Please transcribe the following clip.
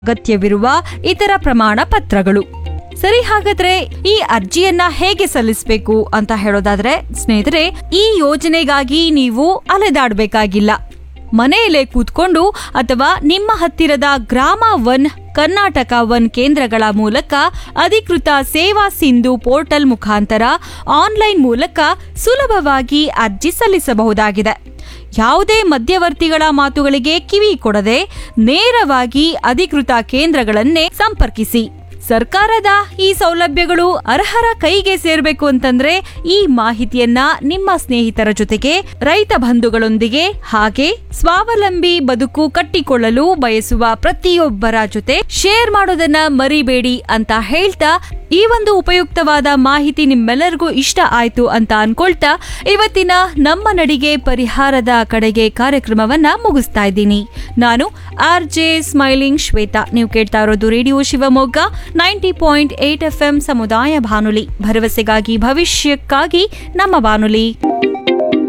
ಅಗತ್ಯವಿರುವ ಇತರ ಪ್ರಮಾಣ ಪತ್ರಗಳು ಸರಿ ಹಾಗಾದ್ರೆ ಈ ಅರ್ಜಿಯನ್ನ ಹೇಗೆ ಸಲ್ಲಿಸಬೇಕು ಅಂತ ಹೇಳೋದಾದ್ರೆ ಸ್ನೇಹಿತರೆ ಈ ಯೋಜನೆಗಾಗಿ ನೀವು ಅಲೆದಾಡಬೇಕಾಗಿಲ್ಲ ಮನೆಯಲ್ಲೇ ಕೂತ್ಕೊಂಡು ಅಥವಾ ನಿಮ್ಮ ಹತ್ತಿರದ ಗ್ರಾಮ ಒನ್ ಕರ್ನಾಟಕ ಒನ್ ಕೇಂದ್ರಗಳ ಮೂಲಕ ಅಧಿಕೃತ ಸೇವಾ ಸಿಂಧು ಪೋರ್ಟಲ್ ಮುಖಾಂತರ ಆನ್ಲೈನ್ ಮೂಲಕ ಸುಲಭವಾಗಿ ಅರ್ಜಿ ಸಲ್ಲಿಸಬಹುದಾಗಿದೆ ಯಾವುದೇ ಮಧ್ಯವರ್ತಿಗಳ ಮಾತುಗಳಿಗೆ ಕಿವಿ ಕೊಡದೆ ನೇರವಾಗಿ ಅಧಿಕೃತ ಕೇಂದ್ರಗಳನ್ನೇ ಸಂಪರ್ಕಿಸಿ ಸರ್ಕಾರದ ಈ ಸೌಲಭ್ಯಗಳು ಅರ್ಹರ ಕೈಗೆ ಸೇರ್ಬೇಕು ಅಂತಂದ್ರೆ ಈ ಮಾಹಿತಿಯನ್ನ ನಿಮ್ಮ ಸ್ನೇಹಿತರ ಜೊತೆಗೆ ರೈತ ಬಂಧುಗಳೊಂದಿಗೆ ಹಾಗೆ ಸ್ವಾವಲಂಬಿ ಬದುಕು ಕಟ್ಟಿಕೊಳ್ಳಲು ಬಯಸುವ ಪ್ರತಿಯೊಬ್ಬರ ಜೊತೆ ಶೇರ್ ಮಾಡೋದನ್ನ ಮರಿಬೇಡಿ ಅಂತ ಹೇಳ್ತಾ ಈ ಒಂದು ಉಪಯುಕ್ತವಾದ ಮಾಹಿತಿ ನಿಮ್ಮೆಲ್ಲರಿಗೂ ಇಷ್ಟ ಆಯ್ತು ಅಂತ ಅನ್ಕೊಳ್ತಾ ಇವತ್ತಿನ ನಮ್ಮ ನಡಿಗೆ ಪರಿಹಾರದ ಕಡೆಗೆ ಕಾರ್ಯಕ್ರಮವನ್ನ ಮುಗಿಸ್ತಾ ಇದ್ದೀನಿ ನಾನು ಆರ್ ಜೆ ಸ್ಮೈಲಿಂಗ್ ಶ್ವೇತಾ ನೀವು ಕೇಳ್ತಾ ಇರೋದು radio Shivamogga ninety point eight F M ಸಮುದಾಯ ಬಾನುಲಿ ಭರವಸೆಗಾಗಿ ಭವಿಷ್ಯಕ್ಕಾಗಿ ನಮ್ಮ ಬಾನುಲಿ